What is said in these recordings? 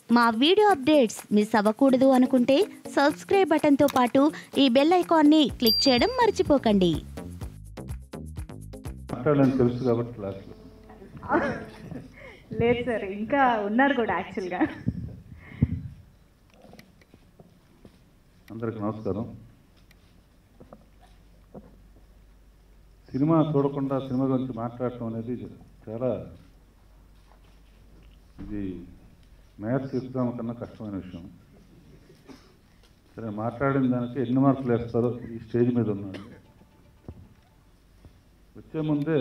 మా video updates miss అవ్వకూడదు అనుకుంటే సబ్స్క్రైబ్ బటన్తో పాటు ఈ బెల్ ఐకాన్ని క్లిక్ చేయడం మర్చిపోకండి మాట్లాడాలని తెలుసు కాబట్టి క్లాస్లో లేదు సార్ ఇంకా ఉన్నారు కూడా యాక్చువల్గా అందరికి నమస్కారం సినిమా చూడకుండా సినిమా గురించి మాట్లాడటం అనేది చాలా ఇది మ్యాథ్స్ ఎగ్జామ్ కన్నా కష్టమైన విషయం సరే మాట్లాడిన దానికి ఎన్ని మార్కులు వేస్తారో ఈ స్టేజ్ మీద ఉన్నాడు వచ్చే ముందే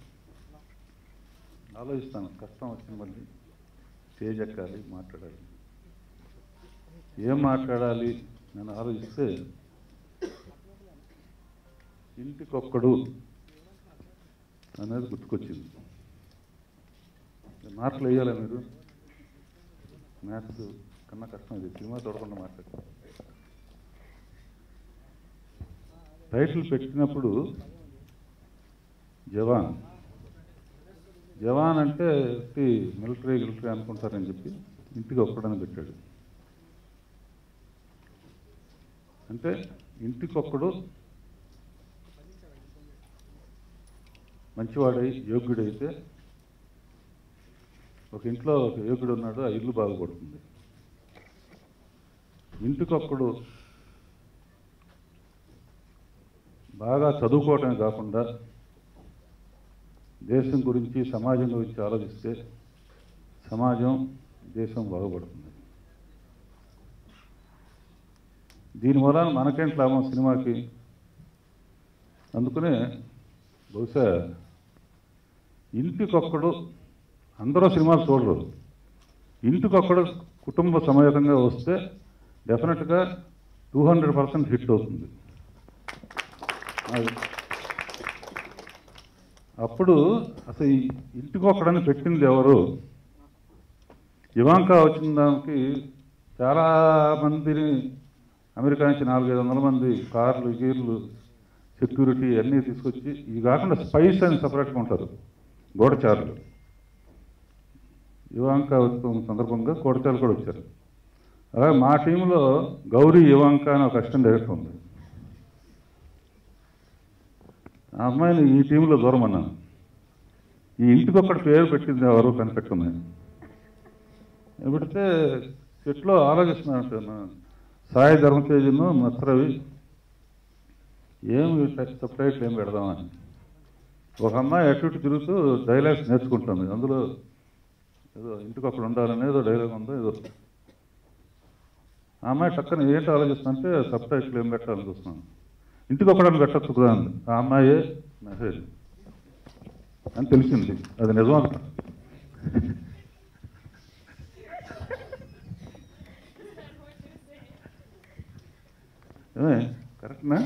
ఆలోచిస్తాను కష్టం వచ్చింది మళ్ళీ స్టేజ్ ఎక్కాలి మాట్లాడాలి ఏం మాట్లాడాలి నేను ఆలోచిస్తే ఇంటికొక్కడు అనేది గుర్తుకొచ్చింది మార్కులు వేయాలా మీరు మ్యాథ్స్ కన్నా కష్టం ఇది సినిమా చూడకుండా మాట్లాడతాం టైటిల్ పెట్టినప్పుడు జవాన్ జవాన్ అంటే మిలిటరీ గిలిటరీ అనుకుంటారని చెప్పి ఇంటికి ఒక్కడని పెట్టాడు అంటే ఇంటికొక్కడు మంచివాడై యోగ్యుడైతే ఒక ఇంట్లో ఒక యోగ్యుడు ఉన్నాడు ఆ ఇల్లు బాగుపడుతుంది ఇంటికొక్కడు బాగా చదువుకోవటమే కాకుండా దేశం గురించి సమాజం గురించి ఆలోచిస్తే సమాజం దేశం బాగుపడుతుంది దీని వలన మనకేంటి లాభం సినిమాకి అందుకనే బహుశా ఇంటికొక్కడు అందరూ సినిమాలు చూడరు ఇంటికొక్కడు కుటుంబ సమేతంగా వస్తే డెఫినెట్గా టూ హండ్రెడ్ పర్సెంట్ హిట్ అవుతుంది అది. అప్పుడు అసలు ఈ ఇంటికొక్కడని పెట్టింది ఎవరు ఇవాంకా వచ్చిన దానికి చాలా మందిని అమెరికా నుంచి నాలుగైదు వందల మంది కార్లు గీర్లు సెక్యూరిటీ అన్నీ తీసుకొచ్చి ఇవి కాకుండా స్పైస్ అని సపరేట్గా ఉంటారు గోడచారులు ఇవాంక ఉత్సవం సందర్భంగా గోడచారులు కూడా వచ్చారు అలాగే మా టీంలో గౌరీ ఇవాంక అని ఒక అసిస్టెంట్ డైరెక్టర్ ఉంది ఆ అమ్మాయిని ఈ టీంలో దూరం అన్నాను ఈ ఇంటికి ఒక్కటి పేరు పెట్టింది ఎవరు కనిపెట్టుకున్నాను పెడితే చెట్లో ఆలోచిస్తున్నాను సాయి ధర్మతేజను మత్రవి ఏమి సబ్ టైటిల్ ఏం పెడదామని ఒక అమ్మాయి అటు ఇటు తిరుగుతూ డైలాగ్స్ నేర్చుకుంటుంది అందులో ఏదో ఇంటికి అక్కడ ఉండాలని ఏదో డైలాగ్ ఉందో ఏదో ఆ అమ్మాయి టక్కన ఏంటి ఆలోచిస్తుంటే సబ్ టైటిల్ ఏం పెట్టాలని చూస్తున్నాను ఇంటికి ఒకడని పెట్టచ్చు కదా అంది ఆ అమ్మాయే మెసేజ్ అని తెలిసింది అది నిజం అంట ఏమే కరెక్ట్నా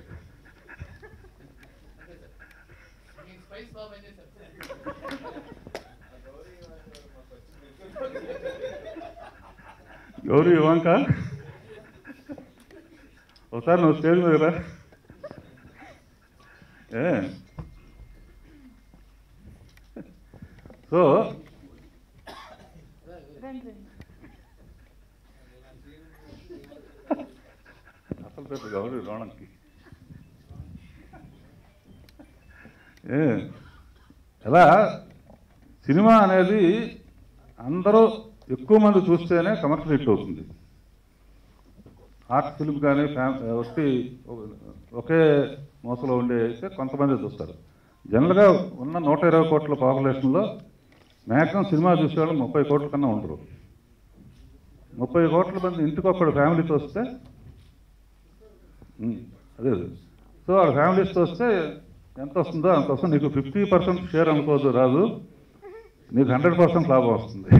గౌరీ ఇవాంక ఒకసారి నువ్వు స్టేజ్ మీద రా ఏ సో అసలు పేరు గౌరీ రోణంకి ఏ ఎలా సినిమా అనేది అందరూ ఎక్కువ మంది చూస్తేనే కమర్షియల్ హిట్ అవుతుంది ఆర్ట్ ఫిల్మ్ కానీ ఫ్యామ్ వచ్చి ఒకే మోసలో ఉండే అయితే కొంతమంది చూస్తారు జనరల్గా ఉన్న నూట ఇరవై కోట్ల పాపులేషన్లో మ్యాక్సిమం సినిమా చూసేవాళ్ళు ముప్పై కోట్ల కన్నా ఉండరు ముప్పై కోట్ల మంది ఇంటికి ఒక్కడు ఫ్యామిలీతో వస్తే ఉమ్, అదే అదే. సో వాళ్ళ ఫ్యామిలీస్తో వస్తే ఎంత వస్తుందో అంత వస్తుంది నీకు ఫిఫ్టీ పర్సెంట్ షేర్ అనుకోవద్దు రాదు నీకు హండ్రెడ్ పర్సెంట్ లాభం వస్తుంది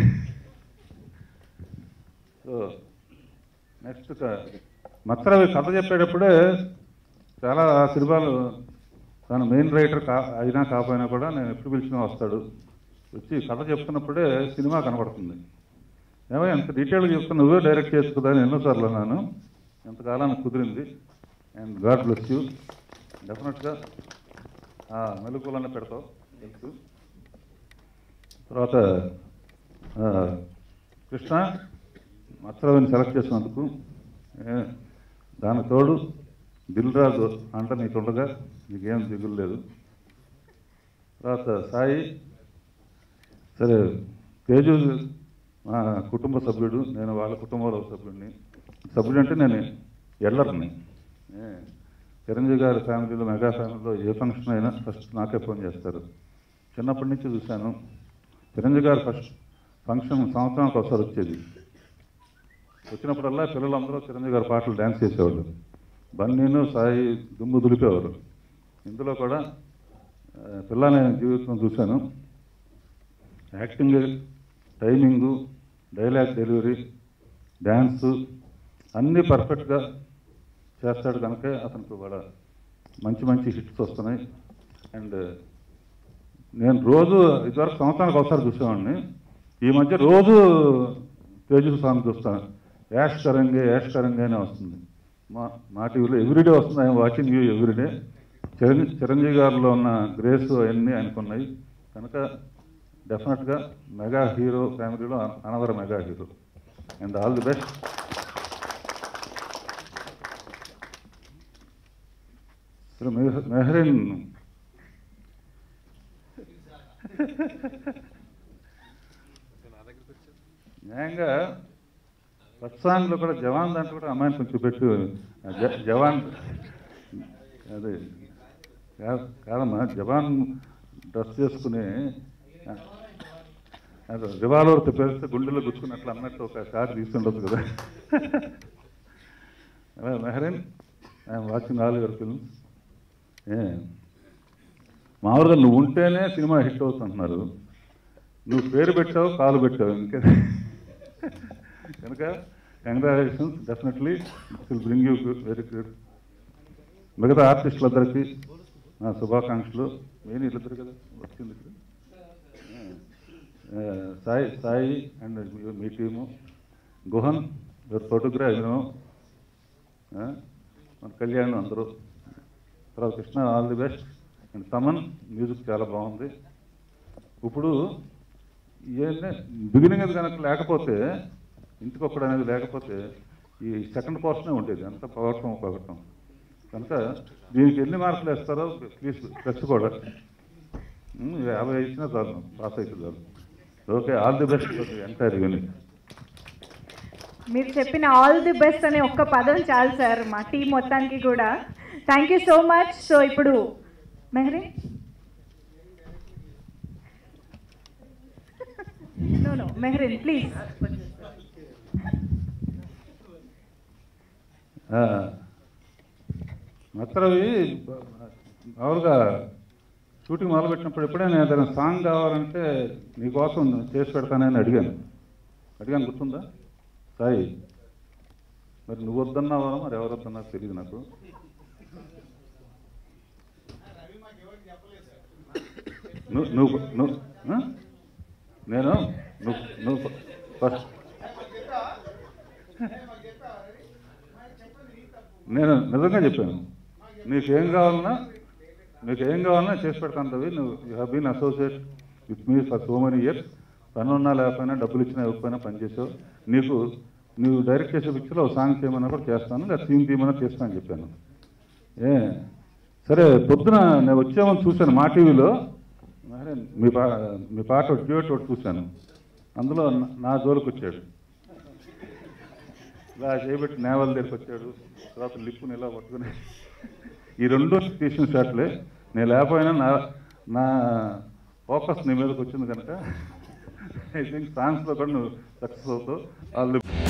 సో నెక్స్ట్ మత్సరవి కథ చెప్పేటప్పుడే చాలా సినిమాలు తను మెయిన్ రైటర్ కా అయినా కాకపోయినా కూడా నేను ఎప్పుడు పిలిచినా వస్తాడు వచ్చి కథ చెప్తున్నప్పుడే సినిమా కనపడుతుంది ఏమో ఎంత డీటెయిల్గా చెప్తా నువ్వే డైరెక్ట్ చేసుకుందని ఎన్నోసార్లు అన్నాను ఎంతకాలానికి కుదిరింది అండ్ గాడ్ బ్లెస్ యూ డెఫినెట్గా మెలుకులన్న పెడతావు తెలుసు తర్వాత ఆ, కృష్ణ మత్సరవిని సెలెక్ట్ చేసినందుకు ఏ, దానికి తోడు దిల్ రాజు అంట నీకు ఉండగా నీకేం దిగులు లేదు తర్వాత సాయి సరే తేజు మా కుటుంబ సభ్యుడు నేను వాళ్ళ కుటుంబంలో ఒక సభ్యుడిని సభ్యుడు అంటే నేను ఎల్లర్ని ఏ, చిరంజీవి గారి ఫ్యామిలీలో మెగా ఫ్యామిలీలో ఏ ఫంక్షన్ అయినా ఫస్ట్ నాకే ఫోన్ చేస్తారు చిన్నప్పటి నుంచి చూశాను చిరంజీవి గారు ఫస్ట్ ఫంక్షన్ సంవత్సరానికి ఒకసారి వచ్చేది వచ్చినప్పుడల్లా పిల్లలందరూ చిరంజీవి గారి పాటలు డ్యాన్స్ చేసేవాళ్ళు బన్నీను సాయి దుమ్ము దులిపేవారు ఇందులో కూడా ఆ, పిల్లని జీవితం చూశాను acting timing dialogue delivery dance అన్నీ పర్ఫెక్ట్గా చేస్తాడు కనుక అతనికి కూడా మంచి మంచి హిట్స్ వస్తున్నాయి అండ్ నేను రోజు ఇదివరకు సంవత్సరానికి ఒకసారి చూసేవాడిని ఈ మధ్య రోజు తేజస్ సాంగ్ చూస్తాను యాష్ కరంగే యాష్ కరంగే అనే వస్తుంది మా మా టీవీలో ఎవ్రీడే వస్తుంది ఆయన watching you everyday Chiranji Chiranjeevi గారిలో ఉన్న గ్రేస్ అవన్నీ ఆయనకున్నాయి కనుక డెఫినెట్గా మెగా హీరో ఫ్యామిలీలో another mega hero and all the best అసలు మెహ- మెహరీన్ న్యాయంగా ఫస్ట్ సాంగ్లో కూడా జవాన్ దాంట్లో కూడా అమ్మాయిని కొంచెం పెట్టు జ- జవాన్ అదే కా- కాదమ్మా జవాన్ డ్రెస్ చేసుకుని అదే రివాల్వర్తో పెరిస్తే గుండెలో గుచ్చుకున్నట్లు అన్నట్టు ఒక షాట్ తీసుకుండొచ్చు కదా అలా Mehreen I'm watching all your films ఏ మామూలుగా నువ్వు ఉంటేనే సినిమా హిట్ అవుతుంటున్నారు నువ్వు పేరు పెట్టావు కాలు పెట్టావు ఇంకా కనుక congratulations definitely will bring you very good మిగతా ఆర్టిస్టులందరికీ నా శుభాకాంక్షలు మెయిన్ వీళ్ళిద్దరు కదా వచ్చింది ఇక్కడ ఆ, సాయి సాయి అండ్ మీ team Guhan your photograph you know మన కళ్యాణ్ అందరూ తర్వాత Krishna all the best and Thaman music చాలా బాగుంది ఇప్పుడు ఏంటంటే బిగినింగ్ అది కనుక లేకపోతే ఇంటికి ఒక్కడు అనేది లేకపోతే ఈ సెకండ్ పోర్షనే ఉండేది అంత పవర్తం పగటం కనుక దీనికి ఎన్ని మార్కులు వేస్తారో ప్లీజ్ ప్లస్ కూడా ఉమ్, యాభై ఇచ్చినా చాలు పాస్ అయితే చాలు okay all the best entire unit మీరు చెప్పిన ఆల్ ది బెస్ట్ అనే ఒక్క పదం చాలు సార్ మా టీం మొత్తానికి కూడా thank you so much so ఇప్పుడు మెహరీ నో నో మెహరీన్ ప్లీజ్ మత్తరవి మామూలుగా షూటింగ్ మొదలుపెట్టినప్పుడు ఎప్పుడైనా ఏదైనా సాంగ్ కావాలంటే నీకోసం చేసి పెడతానని అడిగాను అడిగాను గుర్తుందా సాయి మరి నువ్వు వద్దన్నావా మరి ఎవరు వద్దన్నారో తెలియదు నాకు నువ్వు నువ్వు నువ్వు ఆ? నేను నువ్వు నువ్వు ఫస్ట్ నేను నిజంగా చెప్పాను నీకేం కావాలన్నా నీకు ఏం కావాలన్నా చేసి పెడతాను రవి నువ్వు you have been associate with me for so many years పని ఉన్నా లేకపోయినా డబ్బులు ఇచ్చినా ఇవ్వకపోయినా పనిచేసావు నీకు నువ్వు డైరెక్ట్ చేసే పిక్చర్లో ఒక సాంగ్ చేయమన్నా కూడా చేస్తాను లేదా సీన్ తీయమన్నా చేస్తాను చెప్పాను ఏ సరే పొద్దున నేను వచ్చామని చూశాను మా టీవీలో మరి మీ పా మీ పాట ఒకటి డ్యూట్ ఒకటి చూశాను అందులో నా- నా జోలికి వచ్చాడు ఇలా చేయబెట్టి నేవల దగ్గరికి వచ్చాడు తర్వాత లిప్పుని ఇలా పట్టుకుని ఈ రెండు తీసిన షాట్లే నేను లేకపోయినా నా నా ఫోకస్ నీ మీదకి వచ్చింది కనుక ఐ థింక్ సాంగ్స్లో కూడా నువ్వు సక్సెస్ అవుతావు వాళ్ళు